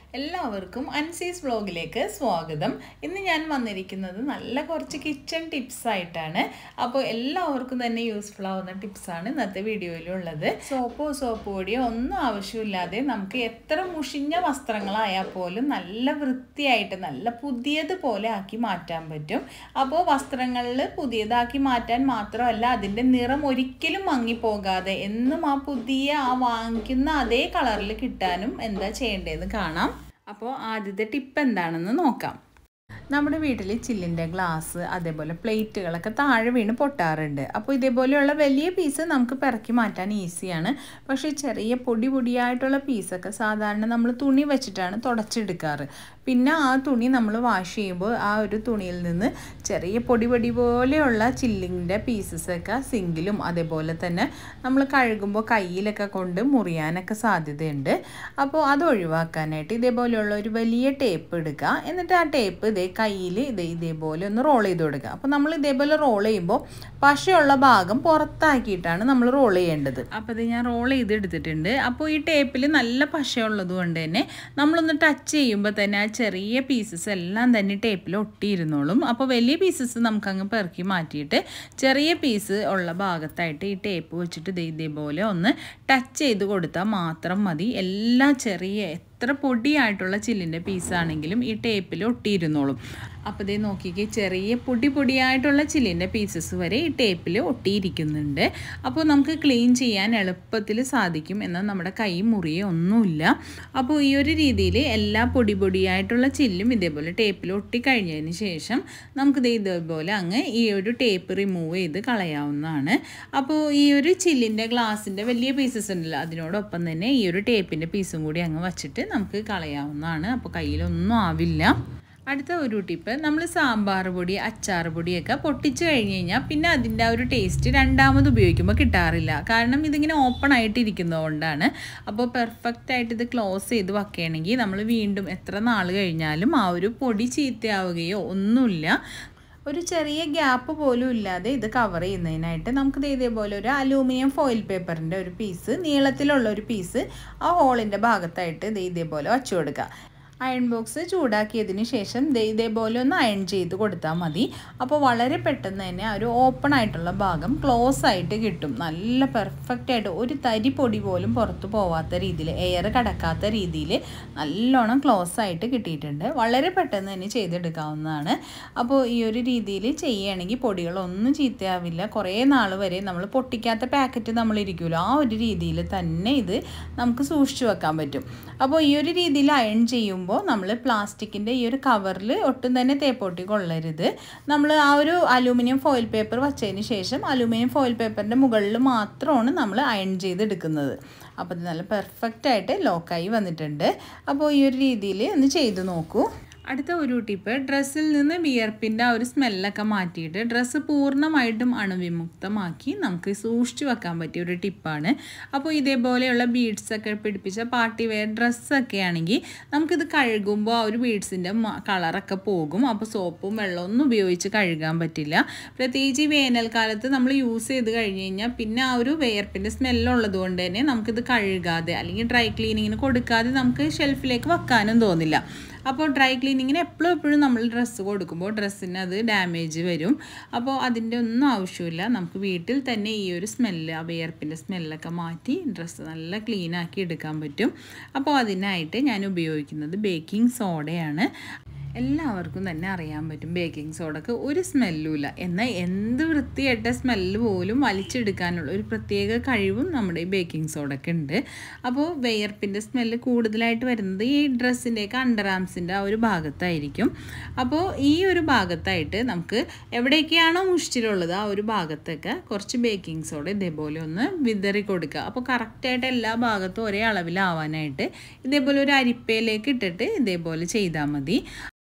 എല്ലാവർക്കും അൻസീസ് വ്ളോഗിലേക്ക് സ്വാഗതം ഇന്ന് ഞാൻ വന്നിരിക്കുന്നത് നല്ല കുറച്ച് കിച്ചൺ ടിപ്സ് ആയിട്ടാണ് അപ്പോൾ എല്ലാവർക്കും തന്നെ യൂസ്ഫുൾ ആവുന്ന ടിപ്സാണ് ഇന്നത്തെ വീഡിയോയിലുള്ളത് സോപ്പോ സോപ്പ് പൊടിയോ ഒന്നും ആവശ്യമില്ലാതെ നമുക്ക് എത്ര മുഷിഞ്ഞ വസ്ത്രങ്ങളായാൽ പോലും നല്ല വൃത്തിയായിട്ട് നല്ല പുതിയതുപോലെ ആക്കി മാറ്റാൻ പറ്റും അപ്പോൾ വസ്ത്രങ്ങളിൽ പുതിയതാക്കി മാറ്റാൻ മാത്രമല്ല അതിൻ്റെ നിറം ഒരിക്കലും മങ്ങിപ്പോകാതെ എന്നും ആ പുതിയ ആ വാങ്ങിക്കുന്ന അതേ കളറിൽ കിട്ടാനും എന്താ ചെയ്യേണ്ടതെന്ന് കാണാം അപ്പോൾ ആദ്യത്തെ ടിപ്പ് എന്താണെന്ന് നോക്കാം നമ്മുടെ വീട്ടിൽ ചില്ലിൻ്റെ ഗ്ലാസ് അതേപോലെ പ്ലേറ്റുകളൊക്കെ താഴെ വീണ് പൊട്ടാറുണ്ട് അപ്പോൾ ഇതേപോലെയുള്ള വലിയ പീസ് നമുക്ക് പിറക്കി മാറ്റാൻ ഈസിയാണ് പക്ഷേ ചെറിയ പൊടി പൊടിയായിട്ടുള്ള പീസൊക്കെ സാധാരണ നമ്മൾ തുണി വെച്ചിട്ടാണ് തുടച്ചെടുക്കാറ് പിന്നെ ആ തുണി നമ്മൾ വാഷ് ചെയ്യുമ്പോൾ ആ ഒരു തുണിയിൽ നിന്ന് ചെറിയ പൊടി പൊടി പോലെയുള്ള ചില്ലിൻ്റെ പീസസൊക്കെ സിങ്കിലും അതേപോലെ തന്നെ നമ്മൾ കഴുകുമ്പോൾ കയ്യിലൊക്കെ കൊണ്ട് മുറിയാനൊക്കെ സാധ്യതയുണ്ട് അപ്പോൾ അത് ഒഴിവാക്കാനായിട്ട് ഇതേപോലെയുള്ള ഒരു വലിയ ടേപ്പ് എടുക്കുക എന്നിട്ട് ആ ടേപ്പ് ഇതേ കയ്യിൽ ഇത് ഇതേപോലെ ഒന്ന് റോൾ ചെയ്ത് കൊടുക്കുക അപ്പോൾ നമ്മൾ ഇതേപോലെ റോൾ ചെയ്യുമ്പോൾ പശയുള്ള ഭാഗം പുറത്താക്കിയിട്ടാണ് നമ്മൾ റോൾ ചെയ്യേണ്ടത് അപ്പോൾ ഇത് ഞാൻ റോൾ ചെയ്ത് എടുത്തിട്ടുണ്ട് അപ്പോൾ ഈ ടേപ്പിൽ നല്ല പശയുള്ളത് കൊണ്ട് തന്നെ നമ്മളൊന്ന് ടച്ച് ചെയ്യുമ്പോൾ തന്നെ ആ ചെറിയ പീസസ് എല്ലാം തന്നെ ടേപ്പിൽ ഒട്ടിയിരുന്നോളും അപ്പോൾ വലിയ പീസസ് നമുക്കങ്ങ് പെറുക്കി മാറ്റിയിട്ട് ചെറിയ പീസ് ഉള്ള ഭാഗത്തായിട്ട് ഈ ടേപ്പ് വെച്ചിട്ട് ദേ ഇതേപോലെ ഒന്ന് ടച്ച് ചെയ്ത് കൊടുത്താൽ മാത്രം മതി എല്ലാ ചെറിയ എത്ര പൊടിയായിട്ടുള്ള ചില്ലിൻ്റെ പീസാണെങ്കിലും ഈ ടേപ്പിൽ ഒട്ടിയിരുന്നോളും അപ്പോൾ ഇതേ നോക്കിക്കേ ചെറിയ പൊടി പൊടിയായിട്ടുള്ള ചില്ലിൻ്റെ പീസസ് വരെ ഈ ടേപ്പിൽ ഒട്ടിയിരിക്കുന്നുണ്ട് അപ്പോൾ നമുക്ക് ക്ലീൻ ചെയ്യാൻ എളുപ്പത്തിൽ സാധിക്കും എന്നാൽ നമ്മുടെ കൈ മുറിയെ ഒന്നുമില്ല അപ്പോൾ ഈ ഒരു രീതിയിൽ എല്ലാ പൊടി പൊടിയായിട്ടുള്ള ചില്ലും ഇതേപോലെ ടേപ്പിൽ ഒട്ടിക്കഴിഞ്ഞതിന് ശേഷം നമുക്കിത് ഇതേപോലെ അങ്ങ് ഈ ഒരു ടേപ്പ് റിമൂവ് ചെയ്ത് കളയാവുന്നതാണ് അപ്പോൾ ഈ ഒരു ചില്ലിൻ്റെ ഗ്ലാസിൻ്റെ വലിയ പീസസ് ഉണ്ടല്ലോ അതിനോടൊപ്പം തന്നെ ഈ ഒരു ടേപ്പിൻ്റെ പീസും കൂടി അങ്ങ് വച്ചിട്ട് നമുക്ക് കളയാവുന്നതാണ് അപ്പോൾ കയ്യിലൊന്നും ആവില്ല അടുത്ത ഒരു ടിപ്പ് നമ്മൾ സാമ്പാർ പൊടി അച്ചാർ പൊടിയൊക്കെ പൊട്ടിച്ച് കഴിഞ്ഞ് കഴിഞ്ഞാൽ പിന്നെ അതിൻ്റെ ആ ഒരു ടേസ്റ്റ് രണ്ടാമത് ഉപയോഗിക്കുമ്പോൾ കിട്ടാറില്ല കാരണം ഇതിങ്ങനെ ഓപ്പൺ ആയിട്ട് ഇരിക്കുന്നതുകൊണ്ടാണ് അപ്പോൾ പെർഫെക്റ്റ് ആയിട്ട് ഇത് ക്ലോസ് ചെയ്ത് വെക്കുകയാണെങ്കിൽ നമ്മൾ വീണ്ടും എത്ര നാൾ കഴിഞ്ഞാലും ആ ഒരു പൊടി ചീത്തയാവുകയോ ഒന്നുമില്ല ഒരു ചെറിയ ഗ്യാപ്പ് പോലും ഇല്ലാതെ ഇത് കവർ ചെയ്യുന്നതിനായിട്ട് നമുക്ക് ഇതേപോലെ ഒരു അലൂമിനിയം ഫോയിൽ പേപ്പറിൻ്റെ ഒരു പീസ് നീളത്തിലുള്ള ഒരു പീസ് ആ ഹോളിൻ്റെ ഭാഗത്തായിട്ട് ഇത് ഇതേപോലെ വച്ചു കൊടുക്കുക അയൺ ബോക്സ് ചൂടാക്കിയതിന് ശേഷം ഇതേപോലെ ഒന്ന് അയൺ ചെയ്ത് കൊടുത്താൽ മതി അപ്പോൾ വളരെ പെട്ടെന്ന് തന്നെ ആ ഒരു ഓപ്പൺ ആയിട്ടുള്ള ഭാഗം ക്ലോസ് ആയിട്ട് കിട്ടും നല്ല പെർഫെക്റ്റ് ആയിട്ട് ഒരു തരി പൊടി പോലും പുറത്ത് പോവാത്ത രീതിയിൽ എയർ കടക്കാത്ത രീതിയിൽ നല്ലോണം ക്ലോസ് ആയിട്ട് കിട്ടിയിട്ടുണ്ട് വളരെ പെട്ടെന്ന് തന്നെ ചെയ്തെടുക്കാവുന്നതാണ് അപ്പോൾ ഈ ഒരു രീതിയിൽ ചെയ്യുകയാണെങ്കിൽ പൊടികളൊന്നും ചീത്തയാവില്ല കുറേ നാൾ വരെ നമ്മൾ പൊട്ടിക്കാത്ത പാക്കറ്റ് നമ്മൾ ഇരിക്കുമല്ലോ ആ ഒരു രീതിയിൽ തന്നെ ഇത് നമുക്ക് സൂക്ഷിച്ചു വെക്കാൻ പറ്റും അപ്പോൾ ഈ ഒരു രീതിയിൽ അയൺ ചെയ്യുമ്പോൾ നമ്മൾ പ്ലാസ്റ്റിക്കിൻ്റെ ഈ ഒരു കവറിൽ ഒട്ടും തന്നെ തേപ്പൊട്ടി കൊള്ളരുത് നമ്മൾ ആ ഒരു അലൂമിനിയം ഫോയിൽ പേപ്പർ വച്ചതിന് ശേഷം അലൂമിനിയം ഫോയിൽ പേപ്പറിൻ്റെ മുകളിൽ മാത്രമാണ് നമ്മൾ അയൺ ചെയ്തെടുക്കുന്നത് അപ്പോൾ ഇത് നല്ല പെർഫെക്റ്റ് ആയിട്ട് ലോക്കായി വന്നിട്ടുണ്ട് അപ്പോൾ ഈ ഒരു രീതിയിൽ ഒന്ന് ചെയ്ത് നോക്കൂ അടുത്ത ഒരു ടിപ്പ് ഡ്രസ്സിൽ നിന്ന് വിയർപ്പിൻ്റെ ആ ഒരു സ്മെല്ലൊക്കെ മാറ്റിയിട്ട് ഡ്രസ്സ് പൂർണ്ണമായിട്ടും അണുവിമുക്തമാക്കി നമുക്ക് സൂക്ഷിച്ചു വെക്കാൻ പറ്റിയ ഒരു ടിപ്പാണ് അപ്പോൾ ഇതേപോലെയുള്ള ബീഡ്സൊക്കെ പിടിപ്പിച്ച പാർട്ടി വെയർ ഡ്രസ്സൊക്കെ ആണെങ്കിൽ നമുക്കിത് കഴുകുമ്പോൾ ആ ഒരു ബീഡ്സിൻ്റെ കളറൊക്കെ പോകും അപ്പോൾ സോപ്പും വെള്ളമൊന്നും ഉപയോഗിച്ച് കഴുകാൻ പറ്റില്ല പ്രത്യേകിച്ച് ഈ വേനൽക്കാലത്ത് നമ്മൾ യൂസ് ചെയ്ത് കഴിഞ്ഞ് കഴിഞ്ഞാൽ പിന്നെ ആ ഒരു വിയർപ്പിൻ്റെ സ്മെല്ലുള്ളത് കൊണ്ട് തന്നെ നമുക്കിത് കഴുകാതെ അല്ലെങ്കിൽ ഡ്രൈ ക്ലീനിങ്ങിന് കൊടുക്കാതെ നമുക്ക് ഷെൽഫിലേക്ക് വെക്കാനും തോന്നില്ല അപ്പോൾ ഡ്രൈ ക്ലീനിങ്ങിന് എപ്പോഴും എപ്പോഴും നമ്മൾ ഡ്രസ്സ് കൊടുക്കുമ്പോൾ ഡ്രസ്സിന് അത് ഡാമേജ് വരും അപ്പോൾ അതിൻ്റെ ഒന്നും ആവശ്യമില്ല നമുക്ക് വീട്ടിൽ തന്നെ ഈ ഒരു സ്മെല്ല് ആ വിയർപ്പിൻ്റെ സ്മെല്ലൊക്കെ മാറ്റി ഡ്രസ്സ് നല്ല ക്ലീൻ ആക്കി എടുക്കാൻ പറ്റും അപ്പോൾ അതിനായിട്ട് ഞാൻ ഉപയോഗിക്കുന്നത് ബേക്കിംഗ് സോഡയാണ് എല്ലാവർക്കും തന്നെ അറിയാൻ പറ്റും ബേക്കിംഗ് സോഡക്ക് ഒരു സ്മെല്ലുമില്ല എന്നാൽ എന്ത് വൃത്തിയായിട്ട സ്മെല്ല് പോലും വലിച്ചെടുക്കാനുള്ള ഒരു പ്രത്യേക കഴിവും നമ്മുടെ ഈ ബേക്കിംഗ് സോഡക്ക് ഉണ്ട് അപ്പോൾ വെയർപ്പിൻ്റെ സ്മെല്ല് കൂടുതലായിട്ട് വരുന്നത് ഈ ഡ്രസ്സിൻ്റെയൊക്കെ അണ്ടർ ആംസിൻ്റെ ആ ഒരു ഭാഗത്തായിരിക്കും അപ്പോൾ ഈ ഒരു ഭാഗത്തായിട്ട് നമുക്ക് എവിടെയൊക്കെയാണോ മുഷ്ടിലുള്ളത് ആ ഒരു ഭാഗത്തൊക്കെ കുറച്ച് ബേക്കിംഗ് സോഡ ഇതേപോലെ ഒന്ന് വിതറി കൊടുക്കുക അപ്പോൾ കറക്റ്റായിട്ട് എല്ലാ ഭാഗത്തും ഒരേ അളവിലാവാനായിട്ട് ഇതേപോലെ ഒരു അരിപ്പയിലേക്ക് ഇട്ടിട്ട് ഇതേപോലെ ചെയ്താൽ മതി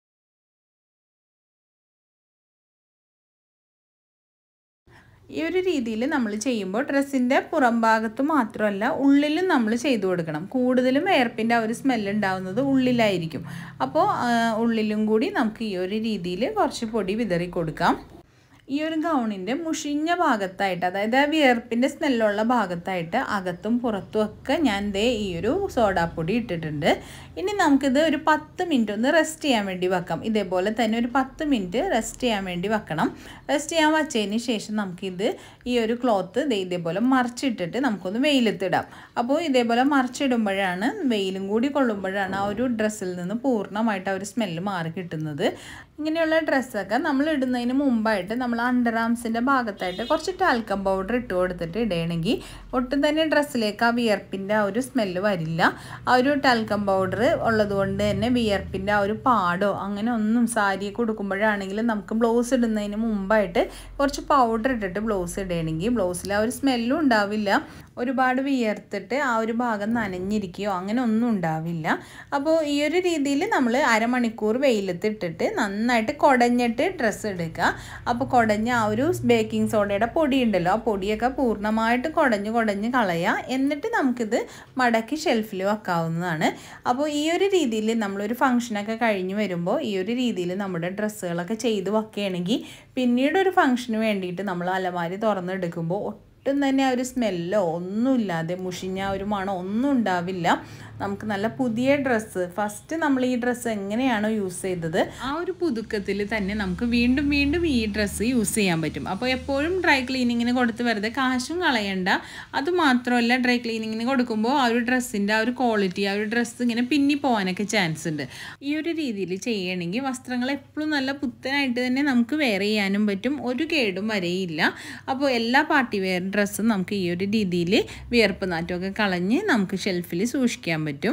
ഈ ഒരു രീതിയിൽ നമ്മൾ ചെയ്യുമ്പോൾ ഡ്രസ്സിൻ്റെ പുറം ഭാഗത്ത് മാത്രമല്ല ഉള്ളിലും നമ്മൾ ചെയ്തു കൊടുക്കണം കൂടുതലും വേർപ്പിൻ്റെ ആ ഒരു സ്മെല്ല് ഉണ്ടാവുന്നത് ഉള്ളിലായിരിക്കും അപ്പോൾ ഉള്ളിലും കൂടി നമുക്ക് ഈ ഒരു രീതിയിൽ കുറച്ച് പൊടി വിതറി കൊടുക്കാം ഈ ഒരു ഗൗണിൻ്റെ മുഷിഞ്ഞ ഭാഗത്തായിട്ട് അതായത് ആ വിയർപ്പിൻ്റെ സ്മെല്ലുള്ള ഭാഗത്തായിട്ട് അകത്തും പുറത്തും ഒക്കെ ഞാൻ ദേ ഈ ഒരു സോഡാപ്പൊടി ഇട്ടിട്ടുണ്ട് ഇനി നമുക്കിത് ഒരു പത്ത് മിനിറ്റ് ഒന്ന് റെസ്റ്റ് ചെയ്യാൻ വേണ്ടി വെക്കാം ഇതേപോലെ തന്നെ ഒരു പത്ത് മിനിറ്റ് റെസ്റ്റ് ചെയ്യാൻ വേണ്ടി വെക്കണം റെസ്റ്റ് ചെയ്യാൻ വച്ചതിന് ശേഷം നമുക്കിത് ഈ ഒരു ക്ലോത്ത് ഇതേപോലെ മറിച്ചിട്ടിട്ട് നമുക്കൊന്ന് വെയിലത്തിടാം അപ്പോൾ ഇതേപോലെ മറിച്ചിടുമ്പോഴാണ് വെയിലും കൂടി കൊള്ളുമ്പോഴാണ് ആ ഒരു ഡ്രസ്സിൽ നിന്ന് പൂർണ്ണമായിട്ട് ആ ഒരു സ്മെല്ല് മാറി കിട്ടുന്നത് ഇങ്ങനെയുള്ള ഡ്രസ്സൊക്കെ നമ്മൾ ഇടുന്നതിന് മുമ്പായിട്ട് നമ്മൾ അണ്ടർ ആംസിൻ്റെ ഭാഗത്തായിട്ട് കുറച്ച് ടാൽക്കം പൗഡർ ഇട്ട് കൊടുത്തിട്ട് ഇടണമെങ്കിൽ ഒട്ടും തന്നെ ഡ്രസ്സിലേക്ക് ആ വിയർപ്പിൻ്റെ ആ ഒരു സ്മെല്ല് വരില്ല ആ ഒരു ടാൽക്കം പൗഡർ ഉള്ളതുകൊണ്ട് തന്നെ വിയർപ്പിൻ്റെ ആ ഒരു പാടോ അങ്ങനെ ഒന്നും സാരി കൊടുക്കുമ്പോഴാണെങ്കിലും നമുക്ക് ബ്ലൗസ് ഇടുന്നതിന് മുമ്പായിട്ട് കുറച്ച് പൗഡർ ഇട്ടിട്ട് ബ്ലൗസ് ഇടണമെങ്കിൽ ബ്ലൗസിൽ ആ ഒരു സ്മെല്ലും ഉണ്ടാവില്ല ഒരുപാട് വിയർത്തിട്ട് ആ ഒരു ഭാഗം നനഞ്ഞിരിക്കുകയോ അങ്ങനെ ഒന്നും ഉണ്ടാവില്ല അപ്പോൾ ഈ ഒരു രീതിയിൽ നമ്മൾ അരമണിക്കൂർ വെയിലത്തിട്ടിട്ട് നന്നായിട്ട് കുടഞ്ഞിട്ട് ഡ്രസ്സ് എടുക്കുക അപ്പോൾ കുടഞ്ഞ ആ ഒരു ബേക്കിംഗ് സോഡയുടെ പൊടി ഉണ്ടല്ലോ ആ പൊടിയൊക്കെ പൂർണ്ണമായിട്ട് കുടഞ്ഞ് കുടഞ്ഞ് കളയുക എന്നിട്ട് നമുക്കിത് മടക്കി ഷെൽഫിൽ വെക്കാവുന്നതാണ് അപ്പോൾ ഈ ഒരു രീതിയിൽ നമ്മളൊരു ഫംഗ്ഷനൊക്കെ കഴിഞ്ഞ് വരുമ്പോൾ ഈ ഒരു രീതിയിൽ നമ്മുടെ ഡ്രസ്സുകളൊക്കെ ചെയ്ത് വെക്കുകയാണെങ്കിൽ പിന്നീട് ഒരു ഫംഗ്ഷന് വേണ്ടിയിട്ട് നമ്മൾ അലമാരി തുറന്നെടുക്കുമ്പോൾ ഒട്ടും തന്നെ ആ ഒരു സ്മെല്ലോ ഒന്നുമില്ലാതെ മുഷിഞ്ഞ ആ ഒരു മണം ഒന്നും ഉണ്ടാവില്ല നമുക്ക് നല്ല പുതിയ ഡ്രസ്സ് ഫസ്റ്റ് നമ്മൾ ഈ ഡ്രസ്സ് എങ്ങനെയാണോ യൂസ് ചെയ്തത് ആ ഒരു പുതുക്കത്തിൽ തന്നെ നമുക്ക് വീണ്ടും വീണ്ടും ഈ ഡ്രസ്സ് യൂസ് ചെയ്യാൻ പറ്റും അപ്പോൾ എപ്പോഴും ഡ്രൈ ക്ലീനിങ്ങിന് കൊടുത്ത് വെറുതെ കാശും കളയണ്ട അതുമാത്രമല്ല ഡ്രൈ ക്ലീനിങ്ങിന് കൊടുക്കുമ്പോൾ ആ ഒരു ഡ്രസ്സിൻ്റെ ആ ഒരു ക്വാളിറ്റി ആ ഒരു ഡ്രസ്സ് ഇങ്ങനെ പിന്നി പോകാനൊക്കെ ചാൻസ് ഉണ്ട് ഈ ഒരു രീതിയിൽ ചെയ്യണമെങ്കിൽ വസ്ത്രങ്ങൾ എപ്പോഴും നല്ല പുത്തനായിട്ട് തന്നെ നമുക്ക് വെയർ ചെയ്യാനും പറ്റും ഒരു കേടും വരെയില്ല അപ്പോൾ എല്ലാ പാർട്ടി വെയർ ഡ്രസ്സും നമുക്ക് ഈ ഒരു രീതിയിൽ വിയർപ്പ് നാറ്റമൊക്കെ കളഞ്ഞ് നമുക്ക് ഷെൽഫിൽ സൂക്ഷിക്കാൻ പറ്റും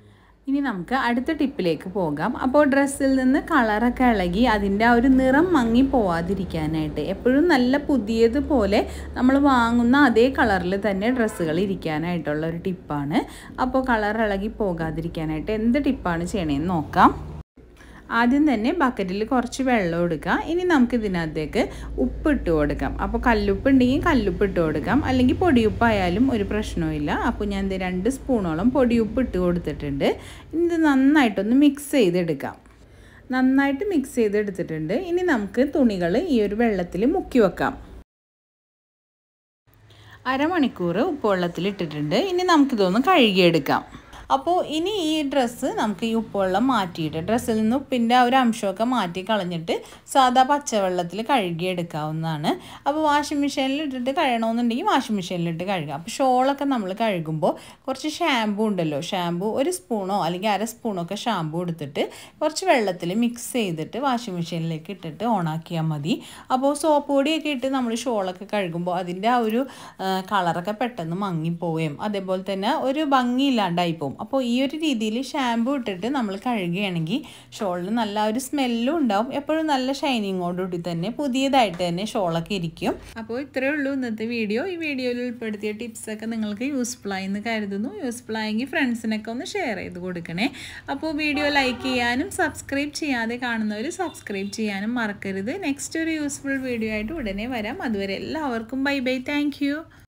ഇനി നമുക്ക് അടുത്ത ടിപ്പിലേക്ക് പോകാം അപ്പോൾ ഡ്രസ്സിൽ നിന്ന് കളറൊക്കെ ഇളകി അതിൻ്റെ ആ ഒരു നിറം മങ്ങി പോവാതിരിക്കാനായിട്ട് എപ്പോഴും നല്ല പുതിയതുപോലെ നമ്മൾ വാങ്ങുന്ന അതേ കളറിൽ തന്നെ ഡ്രസ്സുകൾ ഇരിക്കാനായിട്ടുള്ള ഒരു ടിപ്പാണ് അപ്പോൾ കളർ ഇളകി പോകാതിരിക്കാനായിട്ട് എന്ത് ടിപ്പാണ് ചെയ്യണേന്ന് നോക്കാം ആദ്യം തന്നെ ബക്കറ്റിൽ കുറച്ച് വെള്ളം എടുക്കുക ഇനി നമുക്ക് ഇതിനകത്തേക്ക് ഉപ്പ് ഇട്ട് കൊടുക്കാം അപ്പോൾ കല്ലുപ്പ് ഉണ്ടെങ്കിൽ കല്ലുപ്പ് ഇട്ട് കൊടുക്കാം അല്ലെങ്കിൽ പൊടിയുപ്പായാലും ഒരു പ്രശ്നവുമില്ല അപ്പോൾ ഞാൻ ഇത് രണ്ട് സ്പൂണോളം പൊടിയുപ്പ് ഇട്ട് കൊടുത്തിട്ടുണ്ട് ഇനി ഇത് നന്നായിട്ടൊന്ന് മിക്സ് ചെയ്തെടുക്കാം നന്നായിട്ട് മിക്സ് ചെയ്തെടുത്തിട്ടുണ്ട് ഇനി നമുക്ക് തുണികൾ ഈ ഒരു വെള്ളത്തിൽ മുക്കി വെക്കാം അരമണിക്കൂർ ഉപ്പുവെള്ളത്തിൽ ഇട്ടിട്ടുണ്ട് ഇനി നമുക്കിതൊന്ന് കഴുകിയെടുക്കാം അപ്പോൾ ഇനി ഈ ഡ്രസ്സ് നമുക്ക് ഈ ഉപ്പുവെള്ളം മാറ്റിയിട്ട് ഡ്രസ്സിൽ നിന്ന് ഉപ്പിൻ്റെ ആ ഒരു അംശമൊക്കെ മാറ്റി കളഞ്ഞിട്ട് സാധാ പച്ചവെള്ളത്തിൽ കഴുകിയെടുക്കാവുന്നതാണ് അപ്പോൾ വാഷിംഗ് മെഷീനിൽ ഇട്ടിട്ട് കഴുകണമെന്നുണ്ടെങ്കിൽ വാഷിംഗ് മെഷീനിലിട്ട് കഴുകാം അപ്പോൾ ഷോളൊക്കെ നമ്മൾ കഴുകുമ്പോൾ കുറച്ച് ഷാമ്പു ഉണ്ടല്ലോ ഷാമ്പു ഒരു സ്പൂണോ അല്ലെങ്കിൽ അര സ്പൂണോ ഒക്കെ ഷാമ്പു എടുത്തിട്ട് കുറച്ച് വെള്ളത്തിൽ മിക്സ് ചെയ്തിട്ട് വാഷിംഗ് മെഷീനിലേക്ക് ഇട്ടിട്ട് ഓണാക്കിയാൽ മതി അപ്പോൾ സോപ്പ് പൊടിയൊക്കെ ഇട്ട് നമ്മൾ ഷോളൊക്കെ കഴുകുമ്പോൾ അതിൻ്റെ ആ ഒരു കളറൊക്കെ പെട്ടെന്ന് മങ്ങിപ്പോവുകയും അതേപോലെ തന്നെ ഒരു ഭംഗിയില്ലാണ്ടായി പോകും അപ്പോൾ ഈ ഒരു രീതിയിൽ ഷാമ്പു ഇട്ടിട്ട് നമ്മൾ കഴുകുകയാണെങ്കിൽ ഷോളിന് നല്ല ഒരു സ്മെല്ലും ഉണ്ടാവും എപ്പോഴും നല്ല ഷൈനിങ്ങോടുകൂടി തന്നെ പുതിയതായിട്ട് തന്നെ ഷോളൊക്കെ ഇരിക്കും അപ്പോൾ ഇത്രയേ ഉള്ളൂ ഇന്നത്തെ വീഡിയോ ഈ വീഡിയോയിൽ ഉൾപ്പെടുത്തിയ ടിപ്സൊക്കെ നിങ്ങൾക്ക് യൂസ്ഫുൾ ആയി എന്ന് കരുതുന്നു യൂസ്ഫുൾ ആയെങ്കിൽ ഫ്രണ്ട്സിനൊക്കെ ഒന്ന് ഷെയർ ചെയ്ത് കൊടുക്കണേ അപ്പോൾ വീഡിയോ ലൈക്ക് ചെയ്യാനും സബ്സ്ക്രൈബ് ചെയ്യാതെ കാണുന്നവർ സബ്സ്ക്രൈബ് ചെയ്യാനും മറക്കരുത് നെക്സ്റ്റ് ഒരു യൂസ്ഫുൾ വീഡിയോ ആയിട്ട് ഉടനെ വരാം അതുവരെ എല്ലാവർക്കും ബൈ ബൈ താങ്ക്